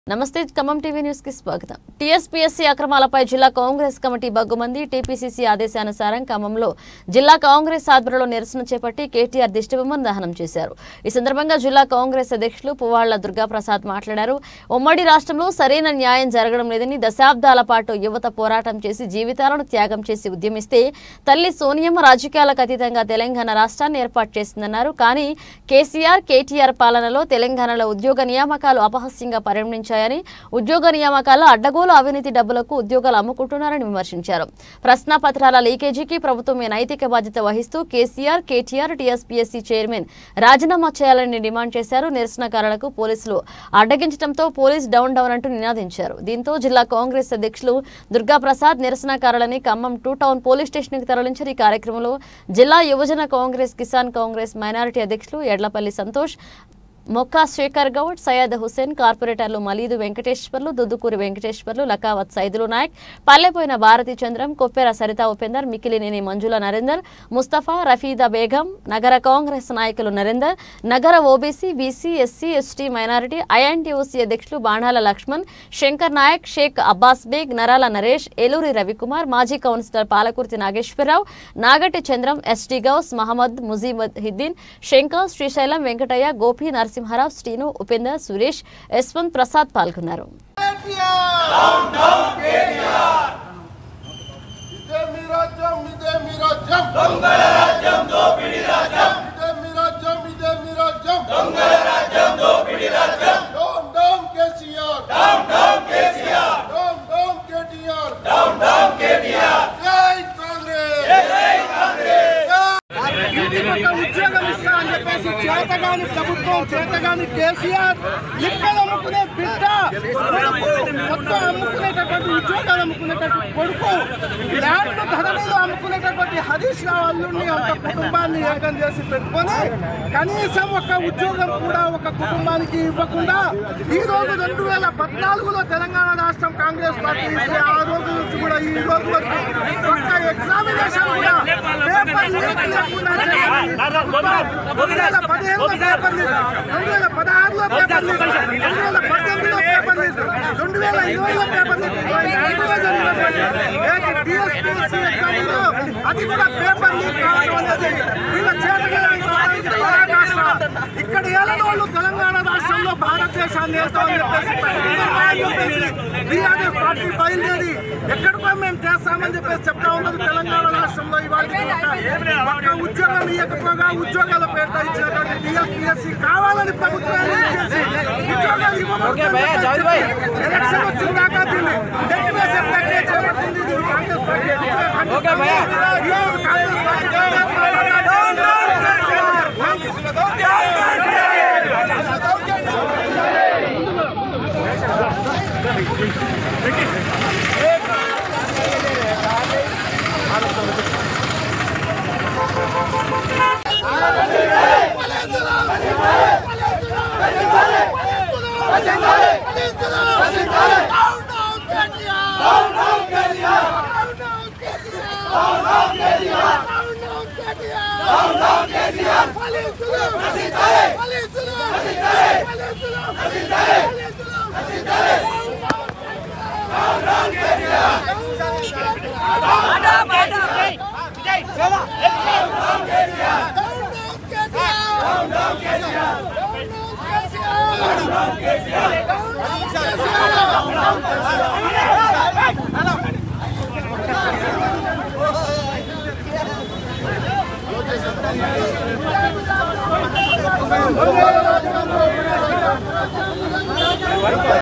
నమస్తే Khammam TV news కి స్వాగతం టీఎస్పీఎస్సీ అక్రమాలపై జిల్లా కాంగ్రెస్ కమిటీ బగ్గుమంది టీపీసీసీ ఆదేశానుసారం ఖమ్మంలో జిల్లా కాంగ్రెస్ ఆధ్వర్యంలో నిరసన చేపట్టి కేటీఆర్ దిష్టిబొమ్మను దహనం చేశారు ఈ సందర్భంగా జిల్లా కాంగ్రెస్ అధ్యక్షులు పువ్వాళ్ల దుర్గాప్రసాద్ మాట్లాడారు ఉమ్మడి రాష్ట్రంలో సరైన న్యాయం జరగడం లేదని దశాబ్దాల పాటు యువత పోరాటం చేసి జీవితాలను త్యాగం చేసి ఉద్యమిస్తే తల్లి సోనియమ్మ రాజకీయాలకు అతీతంగా తెలంగాణ రాష్ట్రాన్ని ఏర్పాటు చేసిందన్నారు కానీ కేసీఆర్ కేటీఆర్ పాలనలో తెలంగాణలో ఉద్యోగ నియామకాలు అపహాస్యంగా పరిగణించాయని ఉద్యోగ నియామకాల అడ్డగోలు అవినీతి డబ్బులకు ఉద్యోగాలు అమ్ముకుంటున్నారని విమర్శించారు ప్రశ్నాపత్రాల లీకేజీకి ప్రభుత్వమే నైతిక బాధ్యత వహిస్తూ కేసీఆర్ కేటీఆర్ టీఎస్పీఎస్సీ చైర్మన్ రాజీనామా చేయాలని డిమాండ్ చేశారు నిరసనకారులకు పోలీసులు అడ్డగించడంతో పోలీస్ డౌన్ డౌన్ అంటూ నినాదించారు దీంతో జిల్లా కాంగ్రెస్ అధ్యక్షులు దుర్గాప్రసాద్ నిరసనకారులని ఖమ్మం టూ టౌన్ పోలీస్ స్టేషన్కి తరలించారు ఈ కార్యక్రమంలో జిల్లా యువజన కాంగ్రెస్ కిసాన్ కాంగ్రెస్ మైనారిటీ అధ్యక్షులు ఎడ్లపల్లి సంతోష్ మొక్కా శేఖర్ గౌడ్ సయ్యద్ హుసేన్ కార్పొరేటర్లు మలీదు వెంకటేశ్వర్లు దుద్దుకూరి వెంకటేశ్వర్లు లకావత్ సైదులు నాయక్ పల్లెపోయిన భారతీ చంద్రం కొప్పెర సరితా ఉపేందర్ మికిలినేని మంజుల నరేందర్ ముస్తఫా రఫీదా బేగం నగర కాంగ్రెస్ నాయకులు నరేందర్ నగర OBC BC SC ST minority INTUC అధ్యక్షులు బాణాల లక్ష్మణ్ శంకర్ నాయక్ షేక్ అబ్బాస్ బేగ్ నరాల నరేష్ ఏలూరి రవికుమార్ మాజీ కౌన్సిలర్ పాలకుర్తి నాగేశ్వరరావు నాగటి చంద్రం ఎస్టీ గౌస్ మహమ్మద్ ముజీబుద్దీన్ శంకర్ శ్రీశైలం వెంకటయ్య గోపి నరసింహారావు శ్రీను ఉపేందర్ సురేష్ యశ్వంత్ ప్రసాద్ పాల్గొన్నారు ఇదే మీ రాజ్యం ఇదే మీ రాజ్యం దొంగల రాజ్యం దోపిడి రాజ్యం ఇదే మీ రాజ్యం ఇదే మీ రాజ్యం దొంగల రాజ్యం దోపిడి రాజ్యం down down KCR down down KCR down down KTR down down KTR జై కాంగ్రెస్ జై కాంగ్రెస్ ఇంటికొక ఉద్యోగం ఇస్తా అని చెప్పేసి చేతగాని ప్రభుత్వం చేతగాని కేసీఆర్ ఇక్కడ అమ్ముకునే బిడ్డ కొడుకు మొత్తం అమ్ముకునేటటువంటి ఉద్యోగాలు అమ్ముకునేటటువంటి కొడుకు ల్యాండ్ ధరలు అమ్ముకునేటటువంటి హరీష్ రావు అల్లుడిని అంత కుటుంబాన్ని ఏకం చేసి పెట్టుకొని కనీసం ఒక ఉద్యోగం కూడా ఒక కుటుంబానికి ఇవ్వకుండా ఈ రోజు రెండు వేల పద్నాలుగులో తెలంగాణ రాష్ట్రం కాంగ్రెస్ పార్టీ ఇస్తే ఆ రోజు నుంచి కూడా ఈ రోజు వరకు ఒక్క ఎగ్జామినేషన్ కూడా పేపర్ లీక్ లేకుండా చేయాలి. రెండు వేల పదిహేనులో పేపర్ లీక్ రెండు వేల పదహారులో పేపర్ లీక్ రెండు వేల పద్దెనిమిదిలో పేపర్ లీక్ రెండు వేల ఇరవైలో పేపర్ లీక్ రెండులో జరిగినటువంటి ఏక DSPSC ఎగ్జామ్లో అది కూడా పేపర్ లీక్ కావడం అనేది వీళ్ళ చేతగాని పరాకాష్ట. ఇక్కడ ఏలని వాళ్ళు తెలంగాణ రాష్ట్రంలో భారతదేశాన్ని వేస్తామని చెప్పేసి ప్రకటిస్తున్నామని చెప్పేసి టీఆర్ఎస్ పార్టీ బయలుదేరి ఎక్కడికో మేము చేస్తామని చెప్పేసి చెప్తా ఉన్నది తెలంగాణ రాష్ట్రంలో ఇవాళ ఒక్క ఉద్యోగం ఇవ్వకపోగా ఉద్యోగాల పేట ఇచ్చినటువంటి టీఎస్పీఎస్సీ కావాలని ప్రభుత్వాన్ని ఇచ్చేసి ఉద్యోగాలు ఇవ్వకపోతే ఎలక్షన్ వచ్చిన దాకా దీన్ని నెట్టి వేసే ప్రక్రియ చేపట్టింది ఇది కాంగ్రెస్ పార్టీ ఈ రోజు కాంగ్రెస్ పార్టీ దొంగల